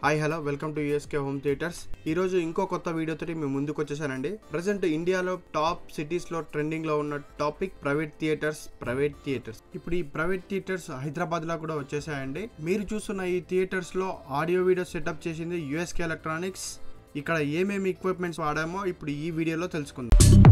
hi hello welcome to USK home theatres ఈ రోజు ఇంకో కొత్త వీడియోతో మేము ముందుకు వచ్చేసానండి ప్రజెంట్ ఇండియాలో టాప్ సిటీస్ లో ట్రెండింగ్ లో ఉన్న topic private theatres private theatres ఇప్పుడు ఈ ప్రైవేట్ థియేటర్స్ హైదరాబాద్ లో కూడా వచ్చేసాయండి మీరు చూస్తున్న ఈ థియేటర్స్ లో ఆడియో వీడియో సెటప్ చేసింది యూఎస్కే ఎలక్ట్రానిక్స్ ఇక్కడ ఏమేమి ఎక్విప్మెంట్స్ వాడామో ఇప్పుడు ఈ వీడియోలో తెలుసుకుందాం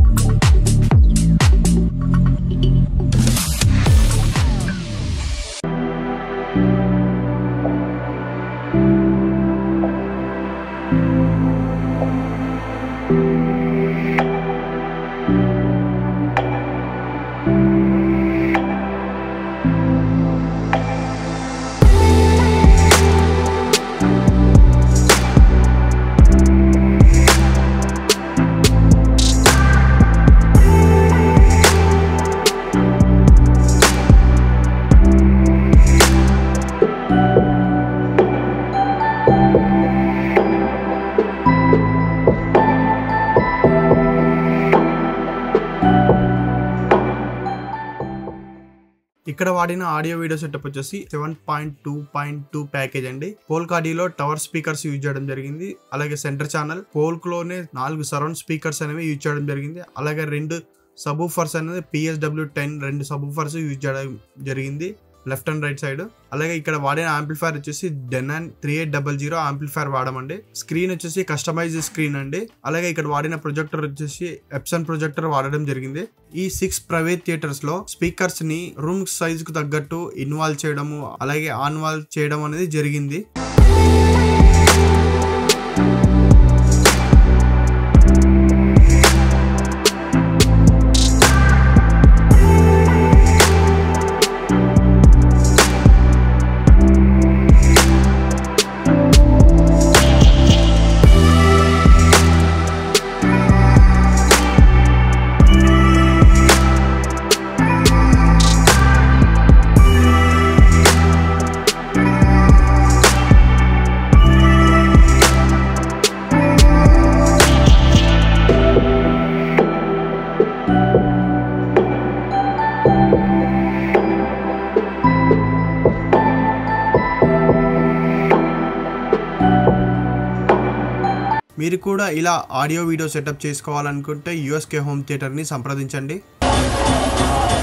ఇక్కడ వాడిన ఆడియో వీడియో సెటప్ వచ్చేసి seven point two point two package అండి పోల్ కాడీలో టవర్ స్పీకర్స్ యూజ్ చేయడం జరిగింది అలాగే సెంటర్ ఛానల్ పోల్క్ లోనే నాలుగు సరౌండ్ స్పీకర్స్ అనేవి యూజ్ చేయడం జరిగింది అలాగే రెండు సబూఫర్స్ అనేది పిఎస్డబ్ల్యూ టెన్ రెండు సబూఫర్స్ యూజ్ చేయడం జరిగింది లెఫ్ట్ అండ్ రైట్ సైడ్ అలాగే ఇక్కడ వాడిన ఆంప్లిఫైర్ వచ్చేసి Denon three eight double zero amplifier వాడమండి స్క్రీన్ వచ్చేసి కస్టమైజ్ స్క్రీన్ అండి అలాగే ఇక్కడ వాడిన ప్రొజెక్టర్ వచ్చేసి ఎప్సన్ ప్రొజెక్టర్ వాడడం జరిగింది ఈ సిక్స్ ప్రైవేట్ థియేటర్స్ లో స్పీకర్స్ ని రూమ్ సైజ్ కు తగ్గట్టు ఇన్వాల్వ్ చేయడము అలాగే ఆన్వాల్వ్ చేయడం అనేది జరిగింది మీరు కూడా ఇలా ఆడియో వీడియో సెటప్ చేసుకోవాలనుకుంటే యూఎస్కే హోమ్ థియేటర్ని సంప్రదించండి